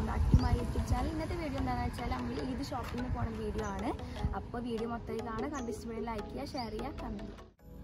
welcome back to my YouTube channel ഇന്നത്തെ video എന്താണെന്ന് വെച്ചാൽ നമ്മൾ ഈദ് ഷോപ്പിങ്ങിന് പോണ വീഡിയോ ആണ് അപ്പോൾ വീഡിയോ മൊത്തത്തിൽ കാണാൻ കണ്ടിഷ്ടപ്പെടുന്ന ലൈക്ക് ചെയ്യുക ഷെയർ ചെയ്യുക കമൻറ്റ്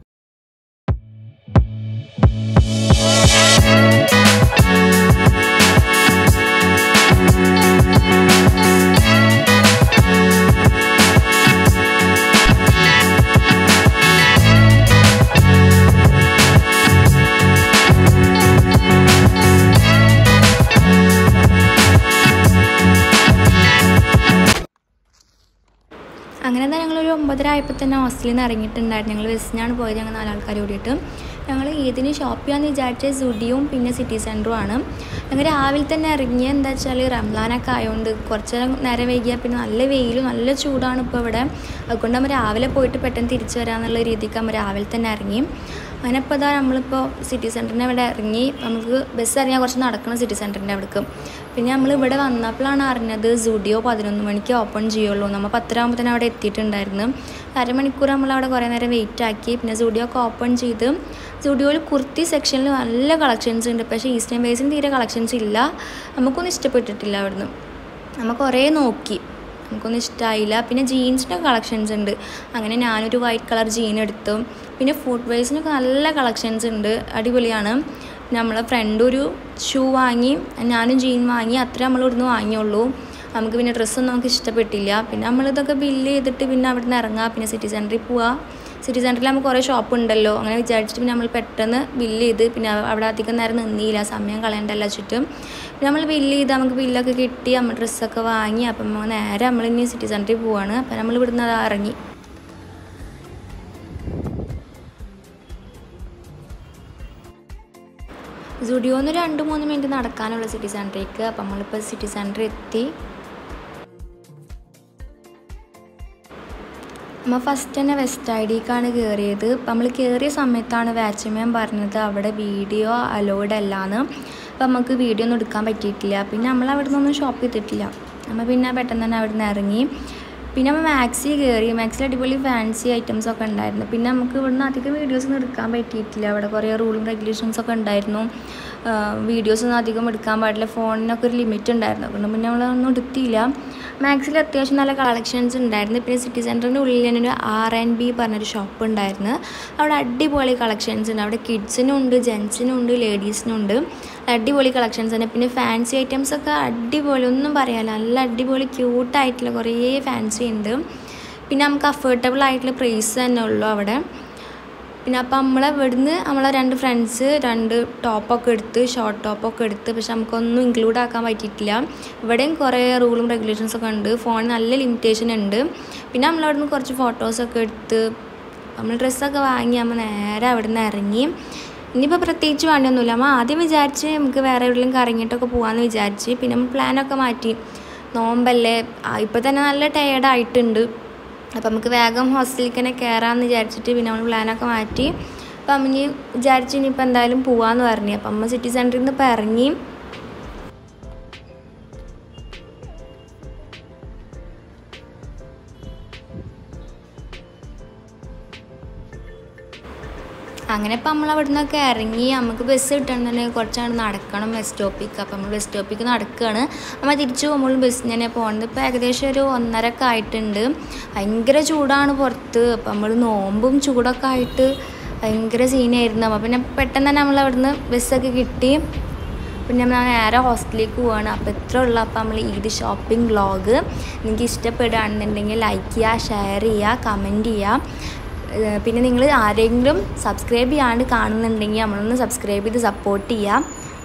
അങ്ങനെ തന്നെ ഞങ്ങളൊരു ഒമ്പതര ആയപ്പോൾ തന്നെ ഹോസ്റ്റലിൽ നിന്ന് ഇറങ്ങിയിട്ടുണ്ടായിരുന്നു ഞങ്ങൾ ബസ്സിനാണ് പോയത് ഞങ്ങൾ നാലാൾക്കാർ കൂടിയിട്ട് ഞങ്ങൾ ഈദിന് ഷോപ്പ് ചെയ്യാമെന്ന് വിചാരിച്ച സുഡിയും പിന്നെ സിറ്റി സെൻറ്ററും ആണ് ഞങ്ങൾ രാവിലെ തന്നെ ഇറങ്ങിയ എന്താ വെച്ചാൽ റംലാനൊക്കെ ആയതുകൊണ്ട് കുറച്ച് നേരം വൈകിയാൽ പിന്നെ നല്ല വെയിലും നല്ല ചൂടാണ് ഇപ്പോൾ ഇവിടെ അതുകൊണ്ട് നമ്മൾ രാവിലെ പോയിട്ട് പെട്ടെന്ന് തിരിച്ചു വരാമെന്നുള്ള രീതിക്ക് നമ്മൾ രാവിലെ തന്നെ ഇറങ്ങി അങ്ങനെ ഇപ്പോൾ ഇതാ നമ്മളിപ്പോൾ സിറ്റി സെൻറ്ററിൻ്റെ അവിടെ ഇറങ്ങി നമുക്ക് ബസ് ഇറങ്ങിയാൽ കുറച്ച് നടക്കണം സിറ്റി സെൻറ്ററിൻ്റെ അവിടേക്ക് പിന്നെ നമ്മൾ ഇവിടെ വന്നപ്പോഴാണ് അറിഞ്ഞത് സുഡിയോ പതിനൊന്ന് മണിക്ക് ഓപ്പൺ ചെയ്യുള്ളൂ നമ്മൾ പത്തരാകുമ്പോൾ തന്നെ അവിടെ എത്തിയിട്ടുണ്ടായിരുന്നു അരമണിക്കൂർ നമ്മൾ അവിടെ കുറേ നേരം വെയിറ്റ് ആക്കി പിന്നെ സുഡിയോ ഒക്കെ ഓപ്പൺ ചെയ്ത് സുഡിയോയിൽ കുർത്തി സെക്ഷനിൽ നല്ല കളക്ഷൻസ് ഉണ്ട് പക്ഷേ ഈസ്റ്റേൺ ബേസിന് തീരെ കളക്ഷൻസ് ഇല്ല നമുക്കൊന്നും ഇഷ്ടപ്പെട്ടിട്ടില്ല അവിടുന്ന് നമ്മൾ കുറേ നോക്കി നമുക്കൊന്നും ഇഷ്ടമായില്ല പിന്നെ ജീൻസിൻ്റെ കളക്ഷൻസ് ഉണ്ട് അങ്ങനെ ഞാനൊരു വൈറ്റ് കളർ ജീൻ എടുത്തു പിന്നെ ഫുഡ് വെയർസിനൊക്കെ നല്ല കളക്ഷൻസ് ഉണ്ട് അടിപൊളിയാണ് നമ്മളെ ഫ്രണ്ട് ഒരു ഷൂ വാങ്ങി ഞാനും ജീൻ വാങ്ങി അത്രേ നമ്മൾ ഇവിടുന്ന് വാങ്ങിയുള്ളൂ നമുക്ക് പിന്നെ ഡ്രസ്സൊന്നും നമുക്ക് ഇഷ്ടപ്പെട്ടില്ല പിന്നെ നമ്മളിതൊക്കെ ബില്ല് ചെയ്തിട്ട് പിന്നെ അവിടെ നിന്ന് ഇറങ്ങുക പിന്നെ സിറ്റി സെൻറ്ററിൽ പോവുക സിറ്റി സെൻറ്ററിൽ നമുക്ക് കുറേ ഷോപ്പ് ഉണ്ടല്ലോ അങ്ങനെ വിചാരിച്ചിട്ട് പിന്നെ നമ്മൾ പെട്ടെന്ന് ബില്ല് ചെയ്ത് പിന്നെ അവിടെ അധികം നേരം നിന്നില്ല സമയം കളയണ്ടല്ല ചുറ്റും പിന്നെ നമ്മൾ ബില്ല് ചെയ്ത് നമുക്ക് ബില്ലൊക്കെ കിട്ടി നമ്മൾ ഡ്രസ്സൊക്കെ വാങ്ങി അപ്പം നമ്മൾ നേരെ നമ്മൾ ഇനി സിറ്റി സെൻറ്ററിൽ പോവാണ് അപ്പം നമ്മൾ ഇവിടുന്ന് അത് ഇറങ്ങി സുഡിയോന്ന് രണ്ട് മൂന്ന് മിനിറ്റ് നടക്കാനുള്ള സിറ്റി സെൻറ്ററിലേക്ക് അപ്പം നമ്മളിപ്പോൾ സിറ്റി സെൻറ്ററിൽ എത്തി നമ്മൾ ഫസ്റ്റ് തന്നെ വെസ്റ്റ് ഐ ഡിക്കാണ് കയറിയത് അപ്പം നമ്മൾ കയറിയ സമയത്താണ് വാച്ച്മാൻ പറഞ്ഞത് അവിടെ വീഡിയോ അലോഡ് അല്ലാന്ന് അപ്പം നമുക്ക് വീഡിയോ ഒന്നും എടുക്കാൻ പറ്റിയിട്ടില്ല പിന്നെ നമ്മൾ അവിടെ നിന്നൊന്നും ഷോപ്പ് ചെയ്തിട്ടില്ല നമ്മൾ പിന്നെ പെട്ടെന്ന് തന്നെ അവിടെ നിന്ന് ഇറങ്ങി പിന്നെ നമ്മൾ മാക്സി കയറി മാക്സിൽ അടിപൊളി ഫാൻസി ഐറ്റംസ് ഒക്കെ ഉണ്ടായിരുന്നു പിന്നെ നമുക്ക് ഇവിടുന്ന് അധികം വീഡിയോസ് ഒന്നും എടുക്കാൻ പറ്റിയിട്ടില്ല അവിടെ കുറേ റൂളും റെഗുലേഷൻസ് ഒക്കെ ഉണ്ടായിരുന്നു വീഡിയോസ് ഒന്നും അധികം എടുക്കാൻ പാടില്ല ഫോണിനൊക്കെ ഒരു ലിമിറ്റ് ഉണ്ടായിരുന്നു അതുകൊണ്ട് പിന്നെ നമ്മളൊന്നും എടുത്തില്ല മാക്സിൽ അത്യാവശ്യം നല്ല കളക്ഷൻസ് ഉണ്ടായിരുന്നു പിന്നെ സിറ്റി സെൻറ്ററിൻ്റെ ഉള്ളിൽ തന്നെ ഒരു ആർ ആൻഡ് ബി പറഞ്ഞൊരു ഷോപ്പ് ഉണ്ടായിരുന്നു അവിടെ അടിപൊളി കളക്ഷൻസ് ഉണ്ട് അവിടെ കിഡ്സിനും ഉണ്ട് ജെൻസിനും ഉണ്ട് ലേഡീസിനും ഉണ്ട് അടിപൊളി കളക്ഷൻസ് തന്നെ പിന്നെ ഫാൻസി ഐറ്റംസ് ഒക്കെ അടിപൊളി ഒന്നും പറയാനില്ല നല്ല അടിപൊളി ക്യൂട്ടായിട്ടുള്ള കുറേ ഫാൻസി ഉണ്ട് പിന്നെ നമുക്ക് അഫോർഡബിൾ ആയിട്ടുള്ള പ്രൈസ് തന്നെ ഉള്ളൂ അവിടെ പിന്നെ അപ്പം നമ്മളെ ഇവിടുന്ന് നമ്മളെ രണ്ട് ഫ്രണ്ട്സ് രണ്ട് ടോപ്പൊക്കെ എടുത്ത് ഷോർട്ട് ടോപ്പൊക്കെ എടുത്ത് പക്ഷെ നമുക്കൊന്നും ഇൻക്ലൂഡ് ആക്കാൻ പറ്റിയിട്ടില്ല ഇവിടെയും കുറേ റൂളും റെഗുലേഷൻസ് ഒക്കെ ഉണ്ട് ഫോണിന് നല്ല ലിമിറ്റേഷൻ ഉണ്ട് പിന്നെ നമ്മളവിടുന്ന് കുറച്ച് ഫോട്ടോസൊക്കെ എടുത്ത് നമ്മൾ ഡ്രസ്സൊക്കെ വാങ്ങി നമ്മൾ നേരെ അവിടുന്ന് ഇറങ്ങി ഇനിയിപ്പോൾ പ്രത്യേകിച്ച് വേണ്ടിയൊന്നുമില്ല നമ്മൾ ആദ്യം വിചാരിച്ച് നമുക്ക് വേറെ എവിടെയെങ്കിലും കറങ്ങിയിട്ടൊക്കെ പോകാമെന്ന് വിചാരിച്ച് പിന്നെ നമ്മൾ പ്ലാനൊക്കെ മാറ്റി നോമ്പല്ലേ ഇപ്പോൾ തന്നെ നല്ല ടയേർഡായിട്ടുണ്ട് അപ്പം നമുക്ക് വേഗം ഹോസ്റ്റലിലേക്ക് തന്നെ കയറാമെന്ന് വിചാരിച്ചിട്ട് പിന്നെ നമ്മൾ പ്ലാനൊക്കെ മാറ്റി അപ്പം അമ്മ വിചാരിച്ച് ഇനിയിപ്പോൾ എന്തായാലും പോവാമെന്ന് പറഞ്ഞു അപ്പം അമ്മ സിറ്റി സെൻറ്ററിൽ നിന്ന് ഇപ്പോൾ ഇറങ്ങി അങ്ങനെ ഇപ്പം നമ്മൾ അവിടെ നിന്നൊക്കെ ഇറങ്ങി നമുക്ക് ബസ് കിട്ടണം തന്നെ കുറച്ചാണ് നടക്കണം ബസ് സ്റ്റോപ്പിലേക്ക് അപ്പം നമ്മൾ ബസ് സ്റ്റോപ്പിലേക്ക് നടക്കുകയാണ് നമ്മൾ തിരിച്ചു പോകുമ്പോൾ ബസ് തന്നെ പോകുന്നത് ഇപ്പോൾ ഏകദേശം ഒരു ഒന്നരക്കെ ആയിട്ടുണ്ട് ഭയങ്കര ചൂടാണ് പുറത്ത് അപ്പം നമ്മൾ നോമ്പും ചൂടൊക്കെ ആയിട്ട് ഭയങ്കര സീനായിരുന്നു അപ്പം പിന്നെ പെട്ടെന്ന് തന്നെ നമ്മൾ അവിടുന്ന് ബസ്സൊക്കെ കിട്ടി പിന്നെ നമ്മൾ നേരെ ഹോസ്റ്റലിലേക്ക് പോവാണ് അപ്പോൾ ഇത്ര ഉള്ള അപ്പോൾ നമ്മൾ ഈദ് ഷോപ്പിംഗ് വ്ളോഗ് നിങ്ങൾക്ക് ഇഷ്ടപ്പെടുകയാണെന്നുണ്ടെങ്കിൽ ലൈക്ക് ചെയ്യുക ഷെയർ ചെയ്യുക കമൻറ്റ് ചെയ്യുക പിന്നെ നിങ്ങൾ ആരെങ്കിലും സബ്സ്ക്രൈബ് ചെയ്യാണ്ട് കാണുന്നുണ്ടെങ്കിൽ നമ്മളൊന്ന് സബ്സ്ക്രൈബ് ചെയ്ത് സപ്പോർട്ട് ചെയ്യുക